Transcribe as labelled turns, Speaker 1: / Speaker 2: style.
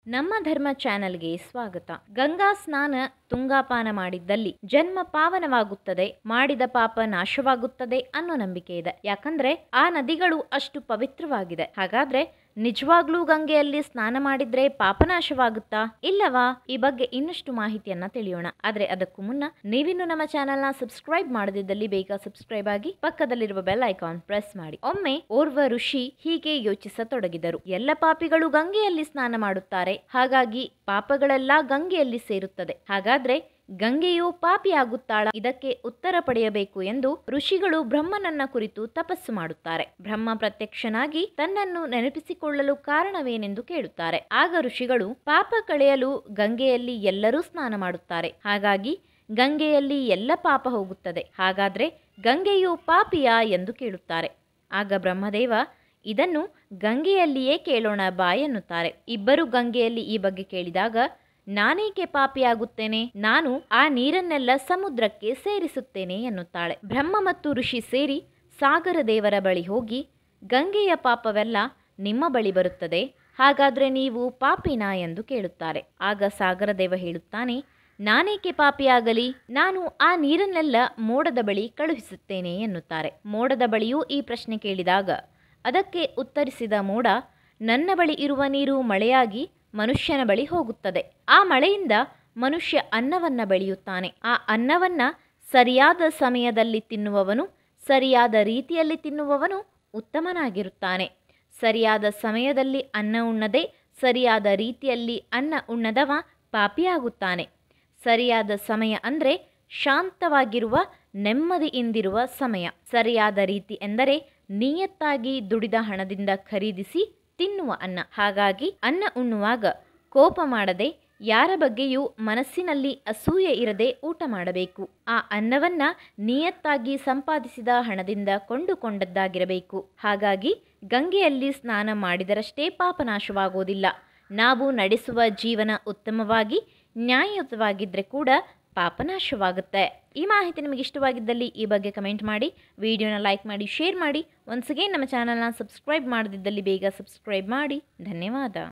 Speaker 1: ನಮ್ಮ ಧರ್ಮ ಚಾನೆಲ್ಗೆ ಸ್ವಾಗತ ಗಂಗಾ ಸ್ನಾನ ತುಂಗಾಪಾನ ಮಾಡಿದ್ದಲ್ಲಿ ಜನ್ಮ ಪಾವನವಾಗುತ್ತದೆ ಮಾಡಿದ ಪಾಪ ನಾಶವಾಗುತ್ತದೆ ಅನ್ನೋ ನಂಬಿಕೆ ಇದೆ ಯಾಕಂದ್ರೆ ಆ ನದಿಗಳು ಅಷ್ಟು ಪವಿತ್ರವಾಗಿದೆ ಹಾಗಾದ್ರೆ ನಿಜವಾಗ್ಲೂ ಗಂಗೆಯಲ್ಲಿ ಸ್ನಾನ ಮಾಡಿದ್ರೆ ಪಾಪನಾಶವಾಗುತ್ತಾ ಇಲ್ಲವಾ ಈ ಬಗ್ಗೆ ಇನ್ನಷ್ಟು ಮಾಹಿತಿಯನ್ನ ತಿಳಿಯೋಣ ಆದ್ರೆ ಅದಕ್ಕೂ ಮುನ್ನ ನೀವಿನ್ನು ನಮ್ಮ ಚಾನೆಲ್ ನ ಸಬ್ಸ್ಕ್ರೈಬ್ ಮಾಡದಿದ್ದಲ್ಲಿ ಬೇಗ ಸಬ್ಸ್ಕ್ರೈಬ್ ಆಗಿ ಪಕ್ಕದಲ್ಲಿರುವ ಬೆಲ್ ಐಕಾನ್ ಪ್ರೆಸ್ ಮಾಡಿ ಒಮ್ಮೆ ಓರ್ವ ಋಷಿ ಹೀಗೆ ಯೋಚಿಸತೊಡಗಿದರು ಎಲ್ಲ ಪಾಪಿಗಳು ಗಂಗೆಯಲ್ಲಿ ಸ್ನಾನ ಮಾಡುತ್ತಾರೆ ಹಾಗಾಗಿ ಪಾಪಗಳೆಲ್ಲ ಗಂಗೆಯಲ್ಲಿ ಸೇರುತ್ತದೆ ಹಾಗಾದ್ರೆ ಗಂಗೆಯು ಪಾಪಿಯಾಗುತ್ತಾಳ ಇದಕ್ಕೆ ಉತ್ತರ ಪಡೆಯಬೇಕು ಎಂದು ಋಷಿಗಳು ಬ್ರಹ್ಮನನ್ನ ಕುರಿತು ತಪಸ್ಸು ಮಾಡುತ್ತಾರೆ ಬ್ರಹ್ಮ ಪ್ರತ್ಯಕ್ಷನಾಗಿ ತನ್ನನ್ನು ನೆನಪಿಸಿಕೊಳ್ಳಲು ಕಾರಣವೇನೆಂದು ಕೇಳುತ್ತಾರೆ ಆಗ ಋಷಿಗಳು ಪಾಪ ಕಳೆಯಲು ಗಂಗೆಯಲ್ಲಿ ಎಲ್ಲರೂ ಸ್ನಾನ ಮಾಡುತ್ತಾರೆ ಹಾಗಾಗಿ ಗಂಗೆಯಲ್ಲಿ ಎಲ್ಲ ಪಾಪ ಹೋಗುತ್ತದೆ ಹಾಗಾದ್ರೆ ಗಂಗೆಯು ಪಾಪಿಯಾ ಎಂದು ಕೇಳುತ್ತಾರೆ ಆಗ ಬ್ರಹ್ಮದೇವ ಇದನ್ನು ಗಂಗೆಯಲ್ಲಿಯೇ ಕೇಳೋಣ ಬಾ ಎನ್ನುತ್ತಾರೆ ಇಬ್ಬರು ಗಂಗೆಯಲ್ಲಿ ಈ ಬಗ್ಗೆ ಕೇಳಿದಾಗ ನಾನೇಕೆ ಪಾಪಿಯಾಗುತ್ತೇನೆ ನಾನು ಆ ನೀರನ್ನೆಲ್ಲ ಸಮುದ್ರಕ್ಕೆ ಸೇರಿಸುತ್ತೇನೆ ಎನ್ನುತ್ತಾಳೆ ಬ್ರಹ್ಮ ಮತ್ತು ಋಷಿ ಸೇರಿ ಸಾಗರ ದೇವರ ಬಳಿ ಹೋಗಿ ಗಂಗೆಯ ಪಾಪವೆಲ್ಲ ನಿಮ್ಮ ಬಳಿ ಬರುತ್ತದೆ ಹಾಗಾದ್ರೆ ನೀವು ಪಾಪಿನಾ ಎಂದು ಕೇಳುತ್ತಾರೆ ಆಗ ಸಾಗರ ದೇವ ಹೇಳುತ್ತಾನೆ ನಾನೇಕೆ ಪಾಪಿಯಾಗಲಿ ನಾನು ಆ ನೀರನ್ನೆಲ್ಲ ಮೋಡದ ಬಳಿ ಕಳುಹಿಸುತ್ತೇನೆ ಎನ್ನುತ್ತಾರೆ ಮೋಡದ ಬಳಿಯೂ ಈ ಪ್ರಶ್ನೆ ಕೇಳಿದಾಗ ಅದಕ್ಕೆ ಉತ್ತರಿಸಿದ ಮೋಡ ನನ್ನ ಬಳಿ ಇರುವ ನೀರು ಮಳೆಯಾಗಿ ಮನುಷ್ಯನ ಬಳಿ ಹೋಗುತ್ತದೆ ಆ ಮಳೆಯಿಂದ ಮನುಷ್ಯ ಅನ್ನವನ್ನ ಬೆಳೆಯುತ್ತಾನೆ ಆ ಅನ್ನವನ್ನ ಸರಿಯಾದ ಸಮಯದಲ್ಲಿ ತಿನ್ನುವವನು ಸರಿಯಾದ ರೀತಿಯಲ್ಲಿ ತಿನ್ನುವವನು ಉತ್ತಮನಾಗಿರುತ್ತಾನೆ ಸರಿಯಾದ ಸಮಯದಲ್ಲಿ ಅನ್ನ ಉಣ್ಣದೆ ಸರಿಯಾದ ರೀತಿಯಲ್ಲಿ ಅನ್ನ ಉಣ್ಣದವ ಪಾಪಿಯಾಗುತ್ತಾನೆ ಸರಿಯಾದ ಸಮಯ ಅಂದರೆ ಶಾಂತವಾಗಿರುವ ನೆಮ್ಮದಿಯಿಂದಿರುವ ಸಮಯ ಸರಿಯಾದ ರೀತಿ ಎಂದರೆ ನಿಯತ್ತಾಗಿ ದುಡಿದ ಹಣದಿಂದ ಖರೀದಿಸಿ ತಿನ್ನುವ ಅನ್ನ ಹಾಗಾಗಿ ಅನ್ನ ಉಣ್ಣುವಾಗ ಕೋಪ ಮಾಡದೆ ಯಾರ ಬಗ್ಗೆಯೂ ಮನಸ್ಸಿನಲ್ಲಿ ಅಸೂಯೆ ಇರದೆ ಊಟ ಮಾಡಬೇಕು ಆ ಅನ್ನವನ್ನ ನಿಯತ್ತಾಗಿ ಸಂಪಾದಿಸಿದ ಹಣದಿಂದ ಕೊಂಡುಕೊಂಡದ್ದಾಗಿರಬೇಕು ಹಾಗಾಗಿ ಗಂಗೆಯಲ್ಲಿ ಸ್ನಾನ ಮಾಡಿದರಷ್ಟೇ ಪಾಪನಾಶವಾಗೋದಿಲ್ಲ ನಾವು ನಡೆಸುವ ಜೀವನ ಉತ್ತಮವಾಗಿ ನ್ಯಾಯಯುತವಾಗಿದ್ದರೆ ಕೂಡ ಪಾಪನಾಶವಾಗುತ್ತೆ ಈ ಮಾಹಿತಿ ನಿಮಗೆ ಇಷ್ಟವಾಗಿದ್ದಲ್ಲಿ ಈ ಬಗ್ಗೆ ಕಮೆಂಟ್ ಮಾಡಿ ವಿಡಿಯೋನ ಲೈಕ್ ಮಾಡಿ ಶೇರ್ ಮಾಡಿ ಒನ್ಸ್ ಅಗೇನ್ ನಮ್ಮ ಚಾನಲ್ನ ಸಬ್ಸ್ಕ್ರೈಬ್ ಮಾಡದಿದ್ದಲ್ಲಿ ಬೇಗ ಸಬ್ಸ್ಕ್ರೈಬ್ ಮಾಡಿ ಧನ್ಯವಾದ